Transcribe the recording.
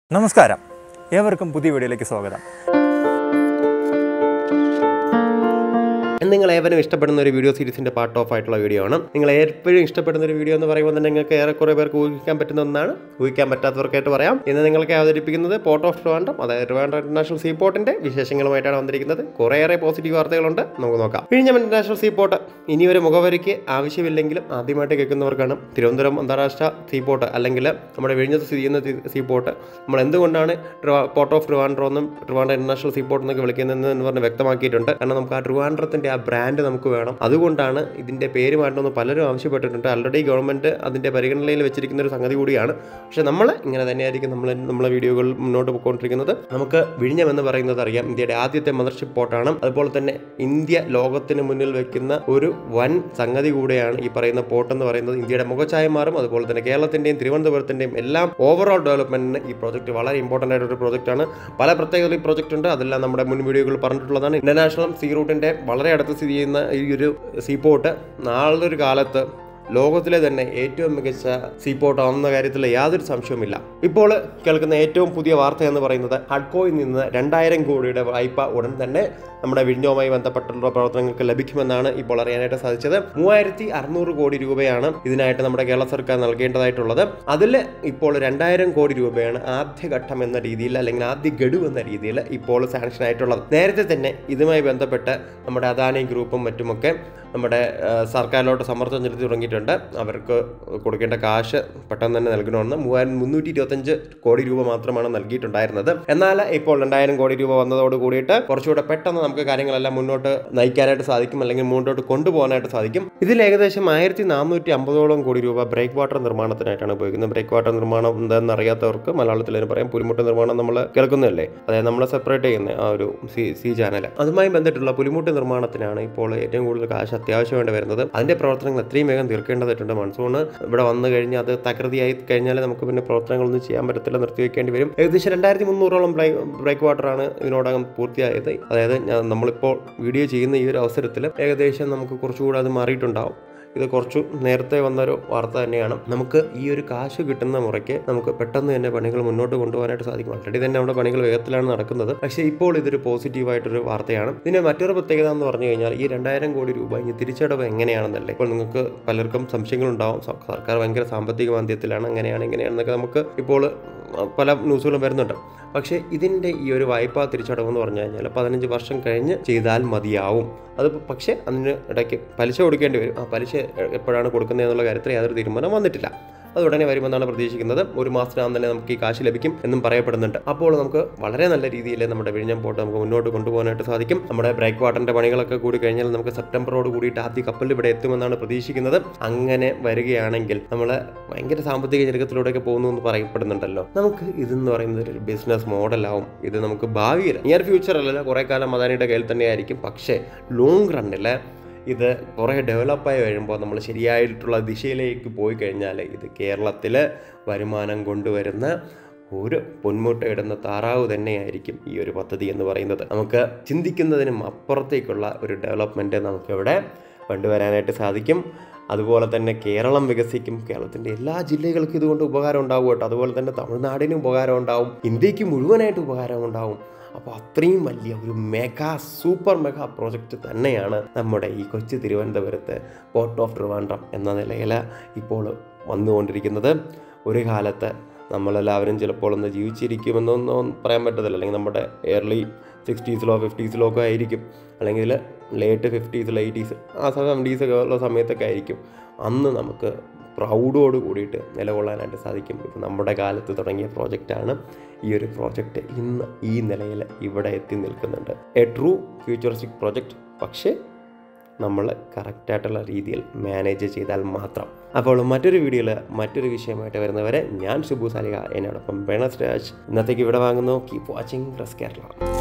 നമസ്കാരം ഏവർക്കും പുതിയ വീഡിയോയിലേക്ക് സ്വാഗതം നിങ്ങൾ ഏവരും ഇഷ്ടപ്പെടുന്ന ഒരു വീഡിയോ സീരീസിന്റെ പാർട്ട് ഓഫ് ആയിട്ടുള്ള വീഡിയോ ആണ് നിങ്ങൾ എപ്പോഴും ഇഷ്ടപ്പെടുന്ന ഒരു വീഡിയോ എന്ന് പറയുമ്പോൾ തന്നെ നിങ്ങൾക്ക് ഏറെക്കുറെ പേർക്ക് ഊഹിക്കാൻ പറ്റുന്ന ഒന്നാണ് ഊഹിക്കാൻ പറ്റാത്തവർക്കായിട്ട് പറയാം ഇന്ന് നിങ്ങൾക്ക് അവതരിപ്പിക്കുന്നത് പോർട്ട് ഓഫ് ട്രിവാൻഡ്രം അതായത് ട്രിവാൻഡ്രം ഇന്റർനാഷണൽ സീ പോർട്ടിന്റെ വിശേഷങ്ങളുമായിട്ടാണ് വന്നിരിക്കുന്നത് കുറേയേറെ പോസിറ്റീവ് വാർത്തകളുണ്ട് നമുക്ക് നോക്കാം വിഴിഞ്ഞം ഇന്റർനാഷണൽ സീ പോർട്ട് ഇനി ഒരു മുഖവരിക്ക് ആവശ്യമില്ലെങ്കിലും ആദ്യമായിട്ട് കേൾക്കുന്നവർക്കാണ് തിരുവനന്തപുരം അന്താരാഷ്ട്ര സീ പോർട്ട് അല്ലെങ്കിൽ നമ്മുടെ വിഴിഞ്ഞത്ത് സ്ഥിതി ചെയ്യുന്ന തി- സീ പോർട്ട് നമ്മൾ എന്തുകൊണ്ടാണ് ട്രിവാ- പോർട്ട് ഓഫ് ട്രിവാൻഡ്രം എന്നും ട്രിവാൻഡ്രം ഇന്റർനാഷണൽ സീ പോർട്ട് എന്നൊക്കെ വിളിക്കുന്നത് എന്ന് പറഞ്ഞ് വ്യക്തമാക്കിയിട്ടുണ്ട് കാരണം നമുക്ക് ആ ട്രിവാൻഡ്രത്തിന്റെ ആ ബ്രാൻഡ് നമുക്ക് വേണം അതുകൊണ്ടാണ് ഇതിന്റെ പേര് മാറ്റണമെന്ന് പലരും ആവശ്യപ്പെട്ടിട്ടുണ്ട് ആൾറെഡി ഗവൺമെന്റ് അതിന്റെ പരിഗണനയിൽ വെച്ചിരിക്കുന്ന ഒരു സംഗതി കൂടിയാണ് പക്ഷെ നമ്മൾ ഇങ്ങനെ തന്നെയായിരിക്കും നമ്മൾ നമ്മളെ വീഡിയോകൾ മുന്നോട്ട് പോയിക്കൊണ്ടിരിക്കുന്നത് നമുക്ക് വിഴിഞ്ഞം എന്ന് പറയുന്നത് അറിയാം ഇന്ത്യയുടെ ആദ്യത്തെ മദർഷിപ്പ് പോർട്ടാണ് അതുപോലെ തന്നെ ഇന്ത്യ ലോകത്തിന് മുന്നിൽ വെക്കുന്ന ഒരു വൻ സംഗതി കൂടെയാണ് ഈ പറയുന്ന പോർട്ട് എന്ന് പറയുന്നത് ഇന്ത്യയുടെ മുഖച്ഛായ മാറും അതുപോലെ തന്നെ കേരളത്തിന്റെയും തിരുവനന്തപുരത്തിന്റെയും എല്ലാം ഓവറോൾ ഡെവലപ്മെന്റിന് ഈ പ്രോജക്റ്റ് വളരെ ഇമ്പോർട്ടൻ്റ് ആയിട്ട് ഒരു പ്രോജക്റ്റ് ആണ് പല പ്രത്യേകത ഈ പ്രോജക്റ്റ് ഉണ്ട് അതെല്ലാം നമ്മുടെ മുൻ വീഡിയോകളിൽ പറഞ്ഞിട്ടുള്ളതാണ് ഇന്റർനാഷണൽ സീ റൂട്ടിന്റെ വളരെ അടുത്ത് സ്ഥിതി ചെയ്യുന്ന ഈ ഒരു സീ പോർട്ട് നാളൊരു കാലത്ത് ലോകത്തിലെ തന്നെ ഏറ്റവും മികച്ച സീപോർട്ട് ആവുന്ന കാര്യത്തിൽ യാതൊരു സംശയവുമില്ല ഇപ്പോൾ കേൾക്കുന്ന ഏറ്റവും പുതിയ വാർത്ത എന്ന് പറയുന്നത് ഹഡ്കോയിൽ നിന്ന് രണ്ടായിരം കോടിയുടെ വായ്പ ഉടൻ തന്നെ നമ്മുടെ വിഴിഞ്ഞവുമായി ബന്ധപ്പെട്ടുള്ള പ്രവർത്തനങ്ങൾക്ക് ലഭിക്കുമെന്നാണ് ഇപ്പോൾ അറിയാനായിട്ട് സാധിച്ചത് മൂവായിരത്തി അറുന്നൂറ് കോടി രൂപയാണ് ഇതിനായിട്ട് നമ്മുടെ കേരള സർക്കാർ നൽകേണ്ടതായിട്ടുള്ളത് അതിൽ ഇപ്പോൾ രണ്ടായിരം കോടി രൂപയാണ് ആദ്യഘട്ടം എന്ന രീതിയിൽ അല്ലെങ്കിൽ ആദ്യ ഗഡു എന്ന രീതിയിൽ ഇപ്പോൾ സാങ്ഷൻ ആയിട്ടുള്ളത് നേരത്തെ തന്നെ ഇതുമായി ബന്ധപ്പെട്ട് നമ്മുടെ അദാനി ഗ്രൂപ്പും മറ്റുമൊക്കെ നമ്മുടെ ആ, സർക്കാരിലോട്ട് സമ്മർദ്ദം ചെലുത്തി തുടങ്ങിയിട്ടുണ്ട് അവർക്ക് കൊടുക്കേണ്ട കാശ് പെട്ടെന്ന് തന്നെ നൽകണമെന്ന് മൂവായിരം മുന്നൂറ്റി ഇരുപത്തഞ്ച് കോടി രൂപ മാത്രമാണ് നൽകിയിട്ടുണ്ടായിരുന്നത് എന്നാൽ ഇപ്പോൾ രണ്ടായിരം കോടി രൂപ വന്നതോട് കൂടിയിട്ട് കുറച്ചുകൂടെ പെട്ടെന്ന് നമുക്ക് കാര്യങ്ങളെല്ലാം മുന്നോട്ട് നയിക്കാനായിട്ട് സാധിക്കും അല്ലെങ്കിൽ മുന്നോട്ട് കൊണ്ടുപോകാനായിട്ട് സാധിക്കും ഇതിൽ ഏകദേശം ആയിരത്തി നാനൂറ്റി അമ്പതോളം കോടി രൂപ ബ്രേക്ക് വാട്ടർ നിർമ്മാണത്തിനായിട്ടാണ് ഉപയോഗിക്കുന്നത് ബ്രേക്ക് വാട്ടർ നിർമ്മാണം എന്താണെന്ന് അറിയാത്തവർക്ക് മലയാളത്തിൽ അതിന് പറയാം പുലിമുട്ട് നിർമ്മാണം നമ്മൾ കേൾക്കുന്നതല്ലേ അതായത് നമ്മൾ സെപ്പറേറ്റ് ചെയ്യുന്ന ആ ഒരു സി സി ചാനൽ അതുമായി ബന്ധപ്പെട്ടുള്ള പുലിമുട്ട് നിർമ്മാണത്തിനാണ് ഇപ്പോൾ ഏറ്റവും കൂടുതൽ കാശ് അത്യാവശ്യമായിട്ട് വരുന്നത് അതിന്റെ പ്രവർത്തനങ്ങൾ എത്രയും വേഗം തീർക്കേണ്ടതായിട്ടുണ്ട് മൺസൂണ് ഇവിടെ വന്നു കഴിഞ്ഞാൽ അത് തകൃതിയായി കഴിഞ്ഞാൽ നമുക്ക് പിന്നെ പ്രവർത്തനങ്ങളൊന്നും ചെയ്യാൻ പറ്റത്തില്ല നിർത്തിവെക്കേണ്ടി വരും ഏകദേശം രണ്ടായിരത്തി മുന്നൂറോളം ബ്രേക്ക് വാട്ടറാണ് ഇതിനോടകം പൂർത്തിയായത് അതായത് ഞാൻ- നമ്മളിപ്പോൾ വീഡിയോ ചെയ്യുന്ന ഈ ഒരു അവസരത്തിൽ ഏകദേശം നമുക്ക് കുറച്ചുകൂടെ അത് മാറിയിട്ടുണ്ടാവും ഇത് കുറച്ചു നേരത്തെ വന്നൊരു വാർത്ത തന്നെയാണ് നമുക്ക് ഈ ഒരു കാശ് കിട്ടുന്ന മുറയ്ക്ക് നമുക്ക് പെട്ടെന്ന് തന്നെ പണികൾ മുന്നോട്ട് കൊണ്ടുപോകാനായിട്ട് സാധിക്കും ഓൾറെഡി തന്നെ നമ്മുടെ പണികൾ വേഗത്തിലാണ് നടക്കുന്നത് പക്ഷേ ഇപ്പോൾ ഇതൊരു പോസിറ്റീവായിട്ടൊരു വാർത്തയാണ് ഇതിന് മറ്റൊരു പ്രത്യേകത എന്ന് പറഞ്ഞു കഴിഞ്ഞാൽ ഈ രണ്ടായിരം കോടി രൂപ ഇനി തിരിച്ചടവ് എങ്ങനെയാണെന്നല്ലേ ഇപ്പോൾ നിങ്ങൾക്ക് പലർക്കും സംശയങ്ങളുണ്ടാവും സ- സർക്കാർ ഭയങ്കര സാമ്പത്തിക മാന്ദ്യത്തിലാണ് അങ്ങനെയാണ് ഇങ്ങനെയാണെന്നൊക്കെ നമുക്ക് ഇപ്പോൾ പല ന്യൂസുകളും വരുന്നുണ്ട് പക്ഷേ ഇതിൻ്റെ ഈ ഒരു വായ്പാ തിരിച്ചടവ് എന്ന് പറഞ്ഞു കഴിഞ്ഞാൽ പതിനഞ്ച് വർഷം കഴിഞ്ഞ് ചെയ്താൽ മതിയാവും അത് പക്ഷേ അതിന് ഇടയ്ക്ക് പലിശ കൊടുക്കേണ്ടി വരും ആ പലിശ എപ്പോഴാണ് കൊടുക്കുന്നത് എന്നുള്ള കാര്യത്തിൽ യാതൊരു തീരുമാനം വന്നിട്ടില്ല അത് ഉടനെ വരുമെന്നാണ് പ്രതീക്ഷിക്കുന്നത് ഒരു മാസത്തിനകം തന്നെ നമുക്ക് ഈ കാശ് ലഭിക്കും എന്നും പറയപ്പെടുന്നുണ്ട് അപ്പോൾ നമുക്ക് വളരെ നല്ല രീതിയിൽ നമ്മുടെ വിഴിഞ്ഞം പോട്ട് നമുക്ക് മുന്നോട്ട് കൊണ്ടുപോകാനായിട്ട് സാധിക്കും നമ്മുടെ ബ്രേക്ക് വാട്ടറിന്റെ പണികളൊക്കെ കൂടി കഴിഞ്ഞാൽ നമുക്ക് സെപ്റ്റംബറോട് കൂടിയിട്ട് ആദ്യ കപ്പൽ ഇവിടെ എത്തുമെന്നാണ് പ്രതീക്ഷിക്കുന്നത് അങ്ങനെ വരികയാണെങ്കിൽ നമ്മൾ ഭയങ്കര സാമ്പത്തിക ഞെരുക്കത്തിലൂടെയൊക്കെ പോകുന്നു എന്ന് പറയപ്പെടുന്നുണ്ടല്ലോ നമുക്ക് ഇതെന്ന് പറയുന്നത് ഒരു ബിസിനസ് മോഡലാവും ഇത് നമുക്ക് ഭാവിയിൽ നിയർ ഫ്യൂച്ചറിലല്ല കുറേ കാലം അദാനിയുടെ കയ്യിൽ തന്നെയായിരിക്കും പക്ഷേ ലോങ് റണ്ണിൽ ഇത് കുറേ ഡെവലപ്പായി വരുമ്പോൾ നമ്മൾ ശരിയായിട്ടുള്ള ദിശയിലേക്ക് പോയി കഴിഞ്ഞാൽ ഇത് കേരളത്തിൽ വരുമാനം കൊണ്ടുവരുന്ന ഒരു പൊന്മുട്ടയിടുന്ന താറാവ് തന്നെയായിരിക്കും ഈ ഒരു പദ്ധതി എന്ന് പറയുന്നത് നമുക്ക് ചിന്തിക്കുന്നതിനും അപ്പുറത്തേക്കുള്ള ഒരു ഡെവലപ്മെൻറ്റ് നമുക്കിവിടെ കൊണ്ടുവരാനായിട്ട് സാധിക്കും അതുപോലെ തന്നെ കേരളം വികസിക്കും കേരളത്തിൻ്റെ എല്ലാ ജില്ലകൾക്കും ഇതുകൊണ്ട് ഉപകാരം ഉണ്ടാവും കേട്ടോ അതുപോലെ തന്നെ തമിഴ്നാടിനും ഉപകാരം ഉണ്ടാവും ഇന്ത്യക്ക് മുഴുവനായിട്ട് ഉപകാരം ഉണ്ടാവും അപ്പോൾ അത്രയും വലിയ ഒരു മെഗാ സൂപ്പർ മെഗാ പ്രോജക്റ്റ് തന്നെയാണ് നമ്മുടെ ഈ കൊച്ചു തിരുവനന്തപുരത്ത് പോർട്ട് ഓഫ് ട്രിവാൻഡ്രം എന്ന നിലയിൽ ഇപ്പോൾ വന്നുകൊണ്ടിരിക്കുന്നത് ഒരു കാലത്ത് നമ്മളെല്ലാവരും ചിലപ്പോൾ ഒന്ന് ജീവിച്ചിരിക്കുമെന്നൊന്നും പറയാൻ പറ്റത്തില്ല അല്ലെങ്കിൽ നമ്മുടെ എയർലി സിക്സ്റ്റീസിലോ ഫിഫ്റ്റീസിലോ ഒക്കെ ആയിരിക്കും അല്ലെങ്കിൽ ലേറ്റ് ഫിഫ്റ്റീസിൽ എയ്റ്റീസ് ആ സെവൻറ്റീസ് ഒക്കെ ഉള്ള സമയത്തൊക്കെ ആയിരിക്കും അന്ന് നമുക്ക് പ്രൗഡോട് കൂടിയിട്ട് നിലകൊള്ളാനായിട്ട് സാധിക്കും ഇത് നമ്മുടെ കാലത്ത് തുടങ്ങിയ പ്രോജക്റ്റാണ് ഈ ഒരു പ്രോജക്റ്റ് ഇന്ന് ഈ നിലയിൽ ഇവിടെ എത്തി നിൽക്കുന്നുണ്ട് എ ട്രൂ ഫ്യൂച്ചറിസ്റ്റിക് പ്രോജക്റ്റ് പക്ഷേ നമ്മൾ കറക്റ്റായിട്ടുള്ള രീതിയിൽ മാനേജ് ചെയ്താൽ മാത്രം അപ്പോൾ മറ്റൊരു വീഡിയോയിൽ മറ്റൊരു വിഷയമായിട്ട് വരുന്നവരെ ഞാൻ ശുഭു സാലിക എന്നോടൊപ്പം ബേണസ് രാജ് ഇന്നത്തേക്ക് ഇവിടെ വാങ്ങുന്നു കീപ് വാച്ചിങ് പ്രസ് കേരള